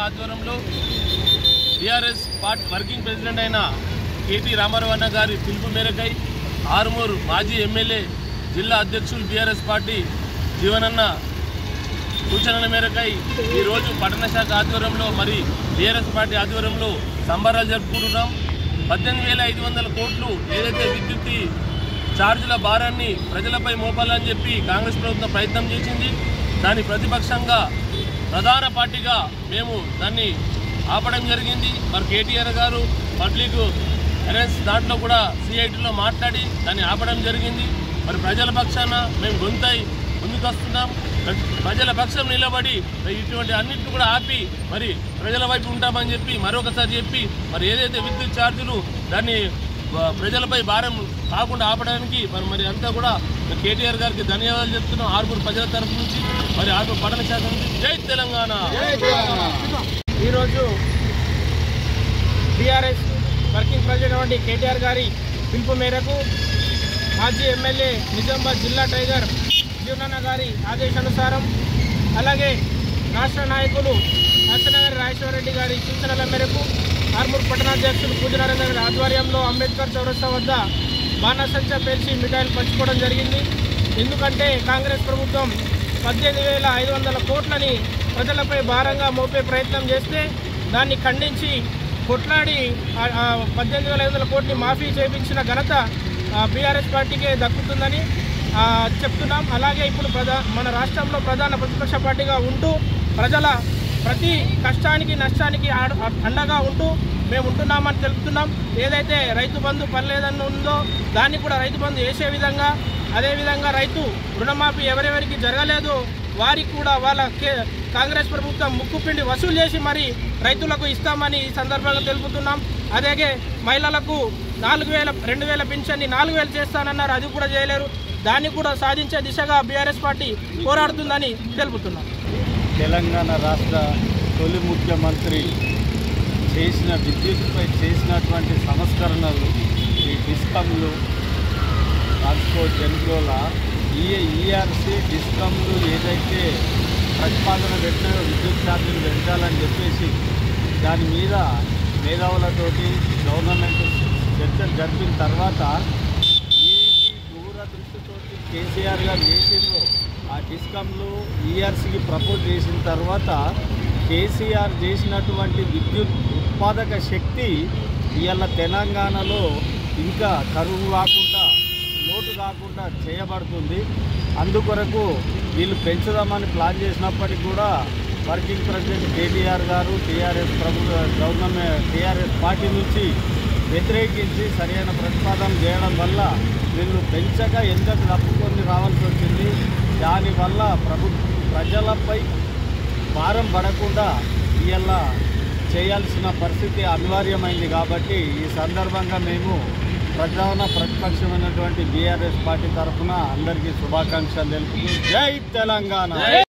ఆధ్వర్యంలో TRS party working president అయిన KT Rama Rao అన్న గారి పిలుపు మేరకై ఆరుమూరు మాజీ ఎమ్మెల్యే జిల్లా అధ్యక్షులు బీఆర్ఎస్ పార్టీ జీవనన్న సూచనల మేరకై ఈరోజు పట్టణ శాఖ ఆధ్వర్యంలో మరి టీఆర్ఎస్ పార్టీ ఆధ్వర్యంలో సంబరాలు జరుపుకుంటున్నాం పద్దెనిమిది వేల ఐదు వందల కోట్లు ఏదైతే విద్యుత్ ఛార్జీల భారాన్ని ప్రజలపై మోపాలని చెప్పి కాంగ్రెస్ ప్రభుత్వం ప్రయత్నం చేసింది దాని ప్రతిపక్షంగా ప్రధాన పార్టీగా మేము దాన్ని ఆపడం జరిగింది మరి కేటీఆర్ గారు పబ్లిక్ అరెన్స్ దాంట్లో కూడా సిఐటిలో మాట్లాడి దాన్ని ఆపడం జరిగింది మరి ప్రజల పక్షాన మేము గొంతై ముందుకు వస్తున్నాం ప్ర- ప్రజల పక్షం నిలబడి ఇటువంటి అన్నింటిని కూడా ఆపి మరి ప్రజల వైపు ఉంటామని చెప్పి మరొకసారి చెప్పి మరి ఏదైతే విద్యుత్ ఛార్జీలు దాన్ని ఆ, ప్రజలపై భారం కాకుండా ఆపడానికి మరి మరి అంతా కూడా కేటీఆర్ గారికి ధన్యవాదాలు చెప్తున్నాం ఆరుగురు ప్రజల తరఫు నుంచి మరి ఆరుగురు పట్టణ శాఖ నుంచి జై తెలంగాణ ఈరోజు టీఆర్ఎస్ వర్కింగ్ ప్రెసిడెంట్ వంటి కేటీఆర్ గారి పిలుపు మేరకు మాజీ ఎమ్మెల్యే నిజామాబాద్ జిల్లా టైగర్ జీవనన్న గారి ఆదేశానుసారం అలాగే రాష్ట్ర నాయకులు నరసింహగారి రాజేశ్వరరెడ్డి గారి సూచనల మేరకు ఆర్మూర్ పట్టణాధ్యక్షులు పూజనారాయణ గారి ఆధ్వర్యంలో అంబేద్కర్ చౌరస్తా వద్ద బాణసంచ పేల్చి మిఠాయిలు పంచుకోవడం జరిగింది ఎందుకంటే కాంగ్రెస్ ప్రభుత్వం పద్దెనిమిది వేల ఐదు వందల కోట్లని ప్రజలపై భారంగా మోపే ప్రయత్నం చేస్తే దాన్ని ఖండించి కొట్లాడి ఆ- ఆ పద్దెనిమిది వేల ఐదు వందల కోట్ని మాఫీ చేయించిన ఘనత బీఆర్ఎస్ పార్టీకే దక్కుతుందని ఆ, చెప్తున్నాం అలాగే ఇప్పుడు ప్రధా మన రాష్ట్రంలో ప్రధాన ప్రతిపక్ష పార్టీగా ఉంటూ ప్రజల ప్రతి కష్టానికి నష్టానికి ఆడ- అండగా ఉంటూ మేము ఉంటున్నామని తెలుపుతున్నాం ఏదైతే రైతు బంధు పర్లేదని ఉందో దాన్ని కూడా రైతు బంధు వేసే విధంగా అదేవిధంగా రైతు రుణమాఫీ ఎవరెవరికి జరగలేదో వారికి కూడా వాళ్ళ కే- కాంగ్రెస్ ప్రభుత్వం ముక్కుపిండి వసూలు చేసి మరి రైతులకు ఇస్తామని ఈ సందర్భంగా తెలుపుతున్నాం అలాగే మహిళలకు నాలుగు వేల రెండు వేల పింఛన్ని నాలుగు వేలు చేస్తానన్నారు అది కూడా చేయలేరు దాన్ని కూడా సాధించే దిశగా బీఆర్ఎస్ పార్టీ పోరాడుతుందని తెలుపుతున్నాం తెలంగాణ రాష్ట్ర తొలి ముఖ్యమంత్రి చేసిన విద్యుత్పై చేసినటువంటి సంస్కరణలు ఈ డిస్కమ్లు ట్రాన్స్కో జెన్కోల ఈ ఈఆర్సీ డిస్కమ్లు ఏదైతే ప్రతిపాదన పెట్టినాయో విద్యుత్ ఛార్జీలు పెంచాలని చెప్పేసి దాని మీద మేధావులతోటి గవర్నమెంట్ చర్చలు జరిపిన తర్వాత ఈ దూరదృష్టితో కేసీఆర్ గారు చేసిండ్రు ఆ డిస్కమ్లు ఈఆర్సీకి ప్రపోజ్ చేసిన తర్వాత కేసీఆర్ చేసినటువంటి విద్యుత్ ఉత్పాదక శక్తి ఇవాళ తెలంగాణలో ఇంకా కరువు కాకుండా లోటు కాకుండా చేయబడుతుంది అందుకొరకు వీళ్ళు పెంచుదామని ప్లాన్ చేసినప్పటికీ కూడా వర్కింగ్ ప్రెసిడెంట్ కేటీఆర్ గారు టీఆర్ఎస్ ప్రభుత్వ గవర్నమెంట్ టీఆర్ఎస్ పార్టీ నుంచి వ్యతిరేకించి సరైన ప్రతిపాదన చేయడం వల్ల వీళ్ళు పెంచక ఎందుకు తప్పుకొని రావాల్సి వచ్చింది దానివల్ల ప్రభు ప్రజలపై భారం పడకుండా ఇవాళ చేయాల్సిన పరిస్థితి అనివార్యమైంది కాబట్టి ఈ సందర్భంగా మేము ప్రధాన ప్రతిపక్షమైనటువంటి బీఆర్ఎస్ పార్టీ తరఫున అందరికీ శుభాకాంక్షలు తెలుపుతూ జై తెలంగాణ